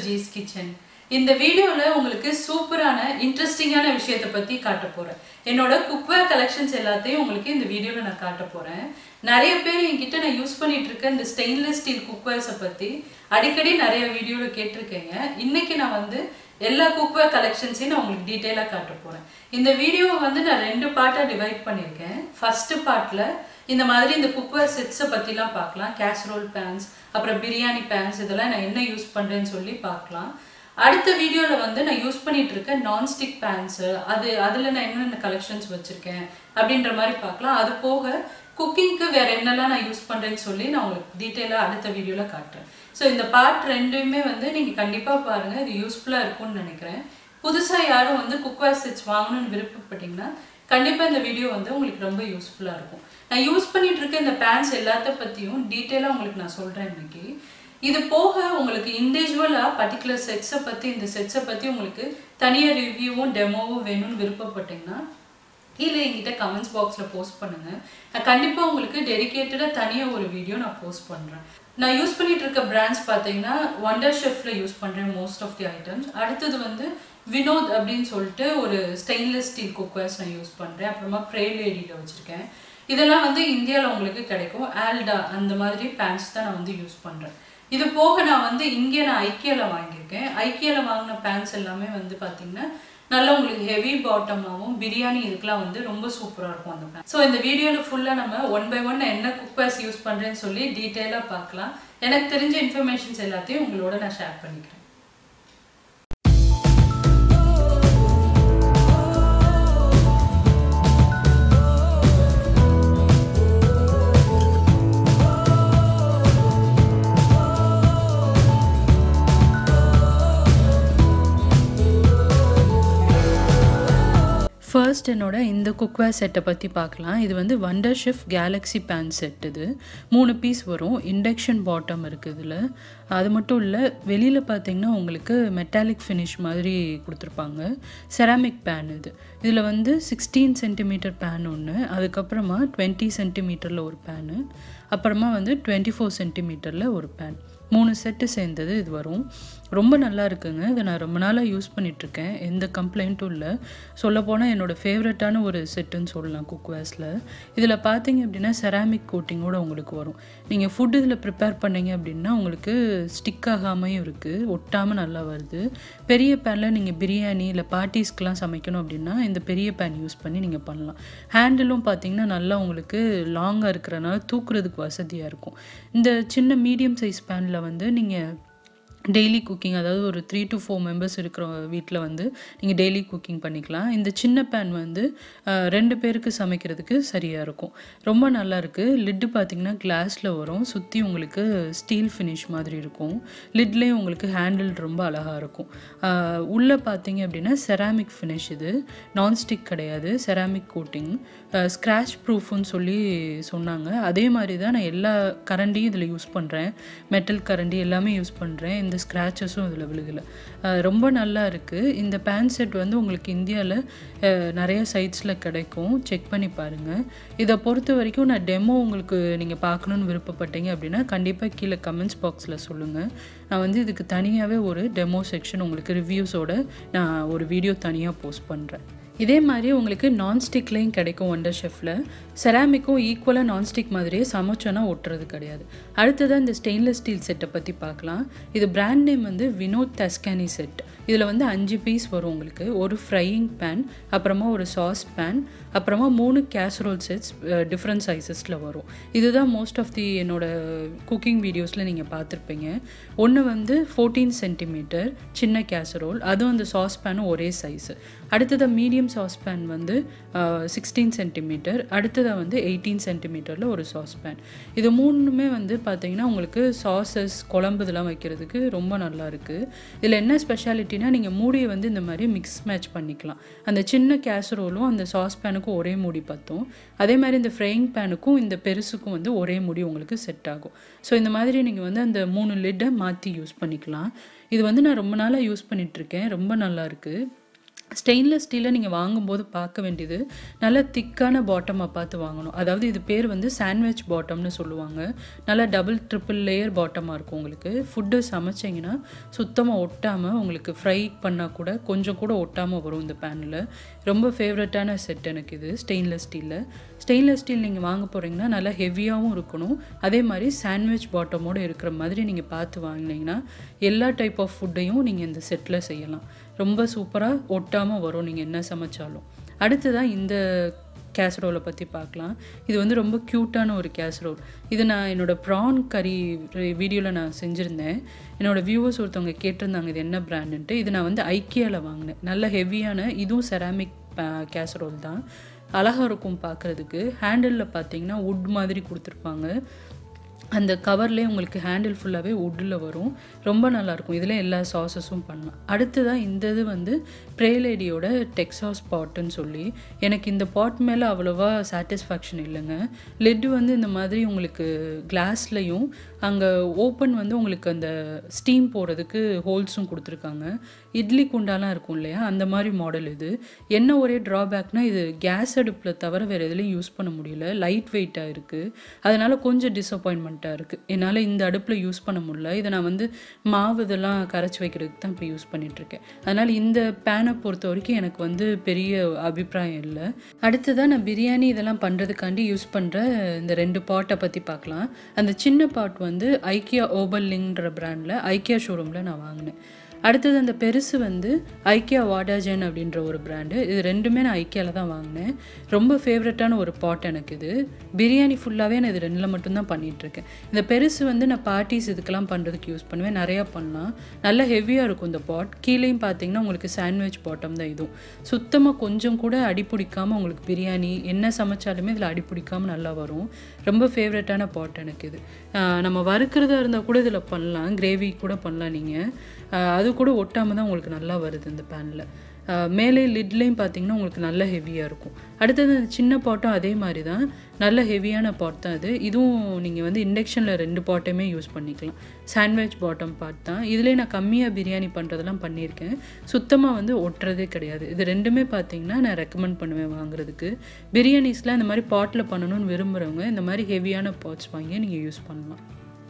ஜீஸ் kitchen இந்த வீடியோவில் உங்களுக்கு சூப்பரான இன்ட்ரெஸ்டிங்கான விஷயத்தை பற்றி காட்ட போகிறேன் என்னோட குக்வேர் கலெக்ஷன்ஸ் எல்லாத்தையும் உங்களுக்கு இந்த வீடியோவில் நான் காட்ட போகிறேன் நிறைய பேர் என்கிட்ட நான் யூஸ் பண்ணிட்டு இருக்க இந்த ஸ்டெயின்லெஸ் ஸ்டீல் குக்வேர்ஸை பற்றி அடிக்கடி நிறைய வீடியோவில் கேட்டிருக்கேங்க இன்னைக்கு நான் வந்து எல்லா குக்வேர் கலெக்ஷன்ஸையும் நான் உங்களுக்கு டீட்டெயிலாக காட்ட போகிறேன் இந்த வீடியோவை வந்து நான் ரெண்டு பார்ட்டாக டிவைட் பண்ணியிருக்கேன் ஃபஸ்ட்டு பார்ட்டில் இந்த மாதிரி இந்த குக்வேர் செட்ஸை பற்றிலாம் பார்க்கலாம் கேஸ்ரோல் பேன்ஸ் அப்புறம் பிரியாணி பேன்ஸ் இதெல்லாம் நான் என்ன யூஸ் பண்ணுறேன்னு சொல்லி பார்க்கலாம் அடுத்த வீடியோவில் வந்து நான் யூஸ் பண்ணிட்டு இருக்க நான்ஸ்டிக் பேன்ஸு அது அதில் நான் என்னென்ன கலெக்ஷன்ஸ் வச்சுருக்கேன் அப்படின்ற மாதிரி பார்க்கலாம் அது போக குக்கிங்க்கு வேறு என்னெல்லாம் நான் யூஸ் பண்ணுறேன்னு சொல்லி நான் உங்களுக்கு டீட்டெயிலாக அடுத்த வீடியோவில் காட்டுறேன் ஸோ இந்த பார்ட் ரெண்டுமே வந்து நீங்கள் கண்டிப்பாக பாருங்கள் இது யூஸ்ஃபுல்லாக இருக்கும்னு நினைக்கிறேன் புதுசாக யாரும் வந்து குக்வேர் செட்ஸ் வாங்கணும்னு விருப்பப்பட்டீங்கன்னா கண்டிப்பாக இந்த வீடியோ வந்து உங்களுக்கு ரொம்ப யூஸ்ஃபுல்லாக இருக்கும் நான் யூஸ் பண்ணிட்டு இருக்க இந்த பேண்ட்ஸ் எல்லாத்த பற்றியும் டீட்டெயிலாக உங்களுக்கு நான் சொல்கிறேன் இன்னைக்கு இது போக உங்களுக்கு இண்டிவிஜுவலாக பர்டிகுலர் செட்ஸை பற்றி இந்த செட்ஸை பற்றி உங்களுக்கு தனியாக ரிவ்யூவும் டெமோவும் வேணும்னு விருப்பப்பட்டீங்கன்னா கீழே என்கிட்ட கமெண்ட்ஸ் பாக்ஸில் போஸ்ட் பண்ணுங்கள் நான் கண்டிப்பாக உங்களுக்கு டெடிக்கேட்டடாக தனியாக ஒரு வீடியோ நான் போஸ்ட் பண்ணுறேன் நான் யூஸ் பண்ணிட்டு இருக்க பிராண்ட்ஸ் பார்த்தீங்கன்னா ஒண்டர் ஷெஃப்ல யூஸ் பண்ணுறேன் மோஸ்ட் ஆஃப் தி ஐட்டம்ஸ் அடுத்தது வந்து வினோத் அப்படின்னு சொல்லிட்டு ஒரு ஸ்டெயின்லெஸ் ஸ்டீல் குக்கர்ஸ் நான் யூஸ் பண்ணுறேன் அப்புறமா ப்ரே லேடியில் வச்சுருக்கேன் இதெல்லாம் வந்து இந்தியாவில் உங்களுக்கு கிடைக்கும் ஆல்டா அந்த மாதிரி பேண்ட்ஸ் தான் நான் வந்து யூஸ் பண்ணுறேன் இது போக நான் வந்து இங்கே நான் ஐக்கியாவில் வாங்கியிருக்கேன் ஐக்கியாவில் வாங்கின பேண்ட்ஸ் எல்லாமே வந்து பார்த்தீங்கன்னா நல்லா உங்களுக்கு ஹெவி பாட்டமாகவும் பிரியாணி இதுக்கெலாம் வந்து ரொம்ப சூப்பராக இருக்கும் அந்த பேன் ஸோ இந்த வீடியோவில் ஃபுல்லாக நம்ம ஒன் பை ஒன் என்ன குக்வேர்ஸ் யூஸ் பண்ணுறேன்னு சொல்லி டீட்டெயிலாக பார்க்கலாம் எனக்கு தெரிஞ்ச இன்ஃபர்மேஷன்ஸ் எல்லாத்தையும் உங்களோட நான் ஷேர் பண்ணிக்கிறேன் ஃபர்ஸ்ட் என்னோட இந்த குக்வேர் செட்டை பற்றி பார்க்கலாம் இது வந்து wonder chef galaxy pan set இது மூணு பீஸ் வரும் இண்டக்ஷன் பாட்டம் இருக்குது இதில் அது மட்டும் இல்லை வெளியில் பார்த்தீங்கன்னா உங்களுக்கு மெட்டாலிக் ஃபினிஷ் மாதிரி கொடுத்துருப்பாங்க செராமிக் பேன் இது இதில் வந்து சிக்ஸ்டீன் சென்டிமீட்டர் பேன் ஒன்று அதுக்கப்புறமா டுவெண்ட்டி சென்டிமீட்டரில் ஒரு பேனு அப்புறமா வந்து டுவெண்ட்டி ஃபோர் சென்டிமீட்டரில் ஒரு பேன் மூணு செட்டு சேர்ந்தது இது வரும் ரொம்ப நல்லா இருக்குங்க இதை நான் ரொம்ப நாளாக யூஸ் பண்ணிகிட்ருக்கேன் எந்த கம்ப்ளைண்ட்டும் இல்லை சொல்லப்போனால் என்னோடய ஃபேவரட்டான ஒரு செட்டுன்னு சொல்லலாம் குக்வேர்ஸில் இதில் பார்த்தீங்க அப்படின்னா செராமிக் கோட்டிங்கோட உங்களுக்கு வரும் நீங்கள் ஃபுட் இதில் ப்ரிப்பேர் பண்ணீங்க அப்படின்னா உங்களுக்கு ஸ்டிக் ஆகாமையும் இருக்குது ஒட்டாமல் நல்லா வருது பெரிய பேனில் நீங்கள் பிரியாணி இல்லை பார்ட்டிஸ்க்கெலாம் சமைக்கணும் அப்படின்னா இந்த பெரிய பேன் யூஸ் பண்ணி நீங்கள் பண்ணலாம் ஹேண்டிலும் பார்த்தீங்கன்னா நல்லா உங்களுக்கு லாங்காக இருக்கிறனால தூக்குறதுக்கு வசதியாக இருக்கும் இந்த சின்ன மீடியம் சைஸ் பேனில் வந்து நீங்கள் டெய்லி குக்கிங் அதாவது ஒரு த்ரீ டு ஃபோர் மெம்பர்ஸ் இருக்கிற வீட்டில் வந்து நீங்கள் டெய்லி குக்கிங் பண்ணிக்கலாம் இந்த சின்ன பேன் வந்து ரெண்டு பேருக்கு சமைக்கிறதுக்கு சரியாக இருக்கும் ரொம்ப நல்லா இருக்குது லிட்டு பார்த்திங்கன்னா கிளாஸில் வரும் சுற்றி உங்களுக்கு ஸ்டீல் ஃபினிஷ் மாதிரி இருக்கும் லிட்லேயும் உங்களுக்கு ஹேண்டில் ரொம்ப அழகாக இருக்கும் உள்ளே பார்த்தீங்க அப்படின்னா செராமிக் ஃபினிஷ் இது நான்ஸ்டிக் கிடையாது செராமிக் கோட்டிங் ஸ்க்ராச் ப்ரூஃப்னு சொல்லி சொன்னாங்க அதே மாதிரி தான் நான் எல்லா கரண்டியும் இதில் யூஸ் பண்ணுறேன் மெட்டல் கரண்டி எல்லாமே யூஸ் பண்ணுறேன் இந்த ஸ்க்ராச்சஸும் இதில் விழுகலை ரொம்ப நல்லா இருக்குது இந்த பேண்ட் செட் வந்து உங்களுக்கு இந்தியாவில் நிறைய சைட்ஸில் கிடைக்கும் செக் பண்ணி பாருங்கள் இதை பொறுத்த வரைக்கும் நான் டெமோ உங்களுக்கு நீங்கள் பார்க்கணுன்னு விருப்பப்பட்டீங்க அப்படின்னா கண்டிப்பாக கீழே கமெண்ட்ஸ் பாக்ஸில் சொல்லுங்கள் நான் வந்து இதுக்கு தனியாகவே ஒரு டெமோ செக்ஷன் உங்களுக்கு ரிவ்யூஸோட நான் ஒரு வீடியோ தனியாக போஸ்ட் பண்ணுறேன் இதே மாதிரி உங்களுக்கு நான்ஸ்டிக்லேயும் கிடைக்கும் ஒண்டர் ஷெஃப்பில் செராமிக்கும் ஈக்குவலாக நான்ஸ்டிக் மாதிரியே சமைச்சோன்னா ஒட்டுறது கிடையாது அடுத்ததாக இந்த ஸ்டெயின்லெஸ் ஸ்டீல் செட்டை பற்றி பார்க்கலாம் இது பிராண்ட் நேம் வந்து வினோத் தஸ்கானி செட் இதில் வந்து அஞ்சு பீஸ் வரும் உங்களுக்கு ஒரு ஃப்ரையிங் பேன் அப்புறமா ஒரு சாஸ் பேன் அப்புறமா மூணு கேசரோல் செட்ஸ் டிஃப்ரெண்ட் சைஸஸில் வரும் இதுதான் மோஸ்ட் ஆஃப் தி என்னோட குக்கிங் வீடியோஸில் நீங்கள் பார்த்துருப்பீங்க ஒன்று வந்து ஃபோர்டீன் சென்டிமீட்டர் சின்ன கேசரோல் அதுவும் அந்த சாஸ் பேனும் ஒரே சைஸு அடுத்ததாக மீடியம் சாஸ் பேன் வந்து சிக்ஸ்டீன் சென்டிமீட்டர் அடுத்ததாக வந்து எயிட்டீன் சென்டிமீட்டரில் ஒரு சாஸ் பேன் இது மூணுமே வந்து பார்த்தீங்கன்னா உங்களுக்கு சாசஸ் குழம்பு இதெல்லாம் வைக்கிறதுக்கு ரொம்ப நல்லா இருக்குது இதில் என்ன ஸ்பெஷாலிட்டினா நீங்கள் மூடியை வந்து இந்த மாதிரி மிக்ஸ் மேட்ச் பண்ணிக்கலாம் அந்த சின்ன கேசரோலும் அந்த சாஸ் பேனுக்கும் ஒரே மூடி பற்றும் அதே மாதிரி இந்த ஃப்ரையிங் பேனுக்கும் இந்த பெருசுக்கும் வந்து ஒரே மூடி உங்களுக்கு செட் ஆகும் ஸோ இந்த மாதிரி நீங்கள் வந்து அந்த மூணு லிட்டை மாற்றி யூஸ் பண்ணிக்கலாம் இது வந்து நான் ரொம்ப நாளாக யூஸ் பண்ணிகிட்ருக்கேன் ரொம்ப நல்லா இருக்குது ஸ்டெயின்லெஸ் ஸ்டீலை நீங்கள் வாங்கும்போது பார்க்க வேண்டியது நல்ல திக்கான பாட்டமாக பார்த்து வாங்கணும் அதாவது இது பேர் வந்து சாண்ட்விச் பாட்டம்னு சொல்லுவாங்க நல்லா டபுள் ட்ரிபிள் லேயர் பாட்டமாக இருக்கும் உங்களுக்கு ஃபுட்டு சமைச்சிங்கன்னா சுத்தமாக ஒட்டாமல் உங்களுக்கு ஃப்ரை பண்ணால் கூட கொஞ்சம் கூட ஒட்டாமல் வரும் இந்த பேனில் ரொம்ப ஃபேவரட்டான செட் எனக்கு இது ஸ்டெயின்லெஸ் ஸ்டீலில் ஸ்டெயின்லெஸ் ஸ்டீல் நீங்கள் வாங்க போகிறீங்கன்னா நல்லா ஹெவியாகவும் இருக்கணும் அதே மாதிரி சாண்ட்விச் பாட்டமோடு இருக்கிற மாதிரி நீங்கள் பார்த்து வாங்கினீங்கன்னா எல்லா டைப் ஆஃப் ஃபுட்டையும் நீங்கள் இந்த செட்டில் செய்யலாம் ரொம்ப சூப்பராக ஒட்டாமல் வரும் நீங்கள் என்ன சமைச்சாலும் அடுத்ததாக இந்த கேசரோலை பற்றி பார்க்கலாம் இது வந்து ரொம்ப க்யூட்டான ஒரு கேசரோல் இது நான் என்னோடய ப்ரான் கறி வீடியோவில் நான் செஞ்சுருந்தேன் என்னோடய வியூவர்ஸ் ஒருத்தவங்க கேட்டிருந்தாங்க இது என்ன பிராண்டுன்ட்டு இது நான் வந்து ஐக்கியாவில் வாங்கினேன் நல்ல ஹெவியான இதுவும் செராமிக் கேசரோல் தான் அழகாக இருக்கும் பார்க்குறதுக்கு ஹேண்டிலில் பார்த்தீங்கன்னா வுட் மாதிரி கொடுத்துருப்பாங்க அந்த கவர்லேயே உங்களுக்கு ஹேண்டில் ஃபுல்லாகவே வுட்டில் வரும் ரொம்ப நல்லாயிருக்கும் இதில் எல்லா சாஸஸும் பண்ணலாம் அடுத்ததாக இந்த இது வந்து ப்ரேலேடியோட டெக்ஸாஸ் பாட்டுன்னு சொல்லி எனக்கு இந்த பாட் மேலே அவ்வளோவா சாட்டிஸ்ஃபேக்ஷன் இல்லைங்க லெட்டு வந்து இந்த மாதிரி உங்களுக்கு கிளாஸ்லையும் அங்கே ஓப்பன் வந்து உங்களுக்கு அந்த ஸ்டீம் போகிறதுக்கு ஹோல்ஸும் கொடுத்துருக்காங்க இட்லி குண்டாலாம் இருக்கும் இல்லையா அந்த மாதிரி மாடல் இது என்ன ஒரே ட்ராபேக்னால் இது கேஸ் அடுப்பில் தவிர வேறு எதுலேயும் யூஸ் பண்ண முடியல லைட் வெயிட்டாக இருக்குது அதனால் கொஞ்சம் டிசப்பாயின்மெண்ட்டாக இருக்குது என்னால் இந்த அடுப்பில் யூஸ் பண்ண முடியல இதை நான் வந்து மாவு இதெல்லாம் கரைச்சி வைக்கிறதுக்கு தான் இப்போ யூஸ் பண்ணிகிட்ருக்கேன் அதனால் இந்த பேனை பொறுத்த வரைக்கும் எனக்கு வந்து பெரிய அபிப்பிராயம் இல்லை அடுத்ததாக நான் பிரியாணி இதெல்லாம் பண்ணுறதுக்காண்டி யூஸ் பண்ணுற இந்த ரெண்டு பாட்டை பற்றி பார்க்கலாம் அந்த சின்ன பாட் வந்து ஐக்கியா ஓபல்லிங்ன்ற பிராண்டில் ஐக்கியா ஷோரூமில் நான் வாங்கினேன் அடுத்தது அந்த பெருசு வந்து ஐக்கியா வாடாஜன் அப்படின்ற ஒரு பிராண்டு இது ரெண்டுமே நான் ஐக்கியாவில் தான் வாங்கினேன் ரொம்ப ஃபேவரட்டான ஒரு பாட் எனக்கு இது பிரியாணி ஃபுல்லாகவே நான் இது ரெண்டில் மட்டும்தான் பண்ணிகிட்ருக்கேன் இந்த பெருசு வந்து நான் பார்ட்டிஸ் இதுக்கெல்லாம் பண்ணுறதுக்கு யூஸ் பண்ணுவேன் நிறையா பண்ணலாம் நல்லா ஹெவியாக இருக்கும் இந்த பாட் கீழேயும் பார்த்தீங்கன்னா உங்களுக்கு சாண்ட்விச் பாட்டம் தான் இதுவும் சுத்தமாக கொஞ்சம் கூட அடி பிடிக்காமல் உங்களுக்கு பிரியாணி என்ன சமைச்சாலுமே இதில் அடி பிடிக்காமல் நல்லா வரும் ரொம்ப ஃபேவரட்டான பாட் எனக்கு இது நம்ம வறுக்கிறதா இருந்தால் கூட இதில் பண்ணலாம் கிரேவி கூட பண்ணலாம் நீங்கள் அது கூட ஒட்டாமல் தான் உங்களுக்கு நல்லா வருது இந்த பேனில் மேலே லிட்லேயும் பார்த்தீங்கன்னா உங்களுக்கு நல்ல ஹெவியாக இருக்கும் அடுத்தது அந்த சின்ன பாட்டும் அதே மாதிரி தான் நல்ல ஹெவியான பாட் தான் அது இதுவும் நீங்கள் வந்து இண்டக்ஷனில் ரெண்டு பாட்டையுமே யூஸ் பண்ணிக்கலாம் சாண்ட்விச் பாட்டம் பாட் தான் இதிலே நான் கம்மியாக பிரியாணி பண்ணுறதெல்லாம் பண்ணியிருக்கேன் சுத்தமாக வந்து ஒட்டுறதே கிடையாது இது ரெண்டுமே பார்த்தீங்கன்னா நான் ரெக்கமெண்ட் பண்ணுவேன் வாங்குறதுக்கு பிரியாணிஸ்லாம் இந்த மாதிரி பாட்டில் பண்ணணும்னு விரும்புகிறவங்க இந்த மாதிரி ஹெவியான பாட்ஸ் வாங்கி நீங்கள் யூஸ் பண்ணலாம்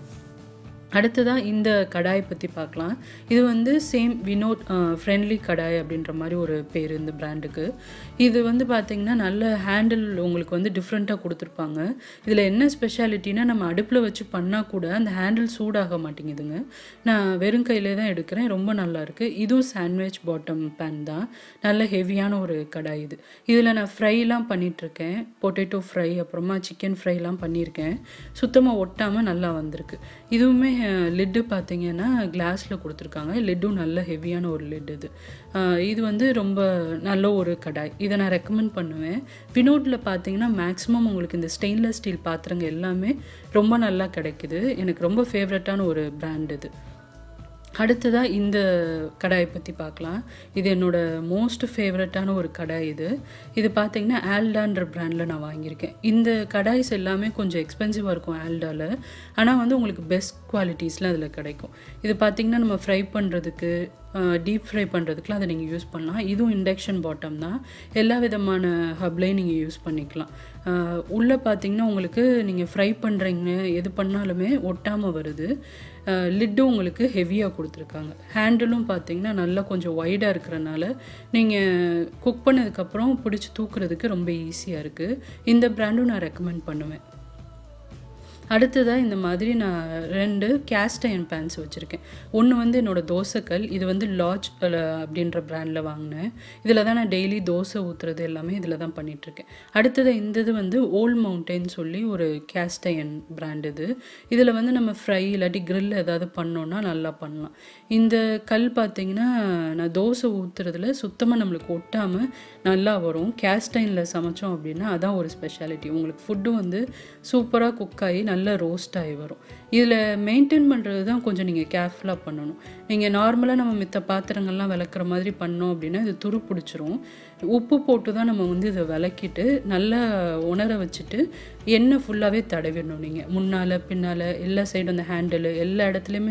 அடுத்ததாக இந்த கடாயை பற்றி பார்க்கலாம் இது வந்து சேம் வினோட் ஃப்ரெண்ட்லி கடாய் அப்படின்ற மாதிரி ஒரு பேர் இந்த பிராண்டுக்கு இது வந்து பார்த்திங்கன்னா நல்ல ஹேண்டில் உங்களுக்கு வந்து டிஃப்ரெண்ட்டாக கொடுத்துருப்பாங்க இதில் என்ன ஸ்பெஷாலிட்டினா நம்ம அடுப்பில் வச்சு பண்ணால் கூட அந்த ஹேண்டில் சூடாக மாட்டேங்குதுங்க நான் வெறும் கையிலே தான் எடுக்கிறேன் ரொம்ப நல்லா இருக்குது இதுவும் சாண்ட்விச் பாட்டம் பேன் தான் நல்ல ஹெவியான ஒரு கடாய் இது இதில் நான் ஃப்ரைலாம் பண்ணிகிட்ருக்கேன் பொட்டேட்டோ ஃப்ரை அப்புறமா சிக்கன் ஃப்ரைலாம் பண்ணியிருக்கேன் சுத்தமாக ஒட்டாமல் நல்லா வந்திருக்கு இதுவுமே லிட்டு பார்த்தீங்கன்னா கிளாஸில் கொடுத்துருக்காங்க லிட்டும் நல்ல ஹெவியான ஒரு லிட் இது இது வந்து ரொம்ப நல்ல ஒரு கடாய் இதை நான் ரெக்கமெண்ட் பண்ணுவேன் வினோட்டில் பார்த்தீங்கன்னா மேக்ஸிமம் உங்களுக்கு இந்த ஸ்டெயின்லெஸ் ஸ்டீல் பாத்திரங்க எல்லாமே ரொம்ப நல்லா கிடைக்குது எனக்கு ரொம்ப ஃபேவரட்டான ஒரு பிராண்ட் இது அடுத்ததாக இந்த கடாயை பற்றி பார்க்கலாம் இது என்னோடய மோஸ்ட் ஃபேவரட்டான ஒரு கடாய் இது இது பார்த்தீங்கன்னா ஆல்டான்ற ப்ராண்டில் நான் வாங்கியிருக்கேன் இந்த கடாய்ஸ் எல்லாமே கொஞ்சம் எக்ஸ்பென்சிவாக இருக்கும் ஆல்டாவில் ஆனால் வந்து உங்களுக்கு பெஸ்ட் குவாலிட்டிஸ்லாம் அதில் கிடைக்கும் இது பார்த்திங்கன்னா நம்ம ஃப்ரை பண்ணுறதுக்கு டீப் ஃப்ரை பண்ணுறதுக்குலாம் அதை நீங்கள் யூஸ் பண்ணலாம் இதுவும் இண்டக்ஷன் பாட்டம் தான் எல்லா விதமான ஹப்லையும் நீங்கள் யூஸ் பண்ணிக்கலாம் உள்ளே பார்த்தீங்கன்னா உங்களுக்கு நீங்கள் ஃப்ரை பண்ணுறீங்க எது பண்ணாலுமே ஒட்டாமல் வருது லிட்டும் உங்களுக்கு ஹெவியாக கொடுத்துருக்காங்க ஹேண்டிலும் பார்த்தீங்கன்னா நல்லா கொஞ்சம் ஒய்டாக இருக்கிறனால நீங்கள் குக் பண்ணதுக்கப்புறம் பிடிச்சி தூக்குறதுக்கு ரொம்ப ஈஸியாக இருக்குது இந்த ப்ராண்டும் நான் ரெக்கமெண்ட் பண்ணுவேன் அடுத்ததாக இந்த மாதிரி நான் ரெண்டு கேஸ்ட் அயன் பேன்ஸ் வச்சுருக்கேன் ஒன்று வந்து என்னோடய தோசைக்கல் இது வந்து லாட்ஜ் அப்படின்ற ப்ராண்டில் வாங்கினேன் இதில் தான் நான் டெய்லி தோசை ஊற்றுறது எல்லாமே இதில் தான் பண்ணிகிட்ருக்கேன் அடுத்தது இந்த இது வந்து ஓல்ட் மவுண்டைன் சொல்லி ஒரு கேஸ்ட் அயன் பிராண்ட் இது இதில் வந்து நம்ம ஃப்ரை இல்லாட்டி grill ஏதாவது பண்ணோன்னா நல்லா பண்ணலாம் இந்த கல் பார்த்தீங்கன்னா நான் தோசை ஊற்றுறதுல சுத்தமாக நம்மளுக்கு ஒட்டாமல் நல்லா வரும் கேஸ்ட் அயனில் சமைச்சோம் அப்படின்னா அதான் ஒரு ஸ்பெஷாலிட்டி உங்களுக்கு ஃபுட்டு வந்து சூப்பராக குக் ஆகி நல்லா ரோஸ்ட் ஆகி வரும் இதில் மெயின்டைன் பண்ணுறது தான் கொஞ்சம் நீங்கள் கேர்ஃபுல்லாக பண்ணணும் நீங்கள் நார்மலாக நம்ம மித்த பாத்திரங்கள்லாம் விளக்குற மாதிரி பண்ணோம் அப்படின்னா இது துரு பிடிச்சிரும் உப்பு போட்டு தான் நம்ம வந்து இதை விளக்கிட்டு நல்லா உணர வச்சுட்டு எண்ணெய் ஃபுல்லாகவே தடவிடணும் நீங்கள் முன்னால் பின்னால் எல்லா சைடும் அந்த ஹேண்டில் எல்லா இடத்துலையுமே வந்து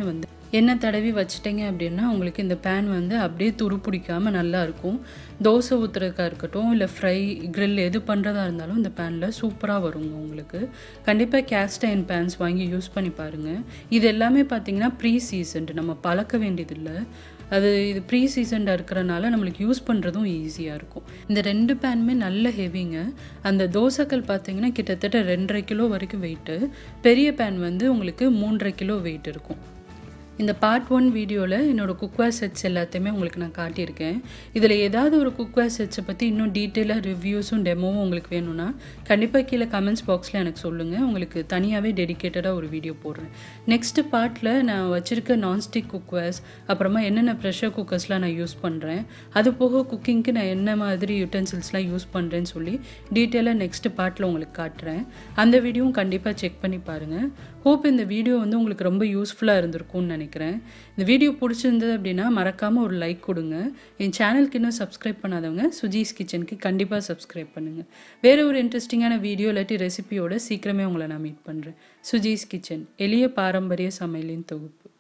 எண்ணெய் தடவி வச்சிட்டிங்க அப்படின்னா உங்களுக்கு இந்த பேன் வந்து அப்படியே துரு பிடிக்காம நல்லா இருக்கும் தோசை ஊற்றுறதுக்கா இருக்கட்டும் இல்லை ஃப்ரை grill எது பண்ணுறதா இருந்தாலும் இந்த பேனில் சூப்பராக வருங்க உங்களுக்கு கண்டிப்பாக கேஸ்ட் அயன் பேன்ஸ் வாங்கி யூஸ் பண்ணி பாருங்கள் இது எல்லாமே பார்த்தீங்கன்னா ப்ரீ சீசன்டு நம்ம பழக்க வேண்டியதில்லை அது இது ப்ரீ சீசன்டாக இருக்கிறனால நம்மளுக்கு யூஸ் பண்ணுறதும் ஈஸியாக இருக்கும் இந்த ரெண்டு பேனுமே நல்ல ஹெவிங்க அந்த தோசைக்கல் பார்த்தீங்கன்னா கிட்டத்தட்ட ரெண்டரை கிலோ வரைக்கும் வெயிட்டு பெரிய பேன் வந்து உங்களுக்கு மூன்றரை கிலோ வெயிட் இருக்கும் இந்த பார்ட் ஒன் வீடியோவில் என்னோடய குக்வேர் செட்ஸ் எல்லாத்தையுமே உங்களுக்கு நான் காட்டியிருக்கேன் இதில் ஏதாவது ஒரு குக்வேர் செட்ஸை பற்றி இன்னும் டீட்டெயிலாக ரிவ்யூஸும் டெமோவும் உங்களுக்கு வேணும்னா கண்டிப்பாக கீழே கமெண்ட்ஸ் பாக்ஸில் எனக்கு சொல்லுங்கள் உங்களுக்கு தனியாகவே டெடிக்கேட்டடாக ஒரு வீடியோ போடுறேன் நெக்ஸ்ட்டு பார்ட்டில் நான் வச்சுருக்க நான்ஸ்டிக் குக்வேர்ஸ் அப்புறமா என்னென்ன ப்ரெஷர் குக்கர்ஸ்லாம் நான் யூஸ் பண்ணுறேன் அது போக குக்கிங்க்கு நான் என்ன மாதிரி யூட்டென்சில்ஸ்லாம் யூஸ் பண்ணுறேன்னு சொல்லி டீட்டெயிலாக நெக்ஸ்ட்டு பார்ட்டில் உங்களுக்கு காட்டுறேன் அந்த வீடியோவும் கண்டிப்பாக செக் பண்ணி பாருங்கள் ஹோப் இந்த வீடியோ வந்து உங்களுக்கு ரொம்ப யூஸ்ஃபுல்லாக இருந்திருக்கும்னு நினைக்கிறேன் இந்த வீடியோ பிடிச்சிருந்தது அப்படின்னா மறக்காமல் ஒரு லைக் கொடுங்க என் சேனலுக்கு இன்னும் சப்ஸ்கிரைப் பண்ணாதவங்க சுஜீஸ் கிச்சனுக்கு கண்டிப்பாக சப்ஸ்கிரைப் பண்ணுங்கள் வேறு ஒரு இன்ட்ரெஸ்டிங்கான வீடியோ இல்லாட்டி ரெசிபியோட சீக்கிரமே உங்களை நான் மீட் பண்ணுறேன் சுஜீஸ் கிச்சன் எளிய பாரம்பரிய சமையலின் தொகுப்பு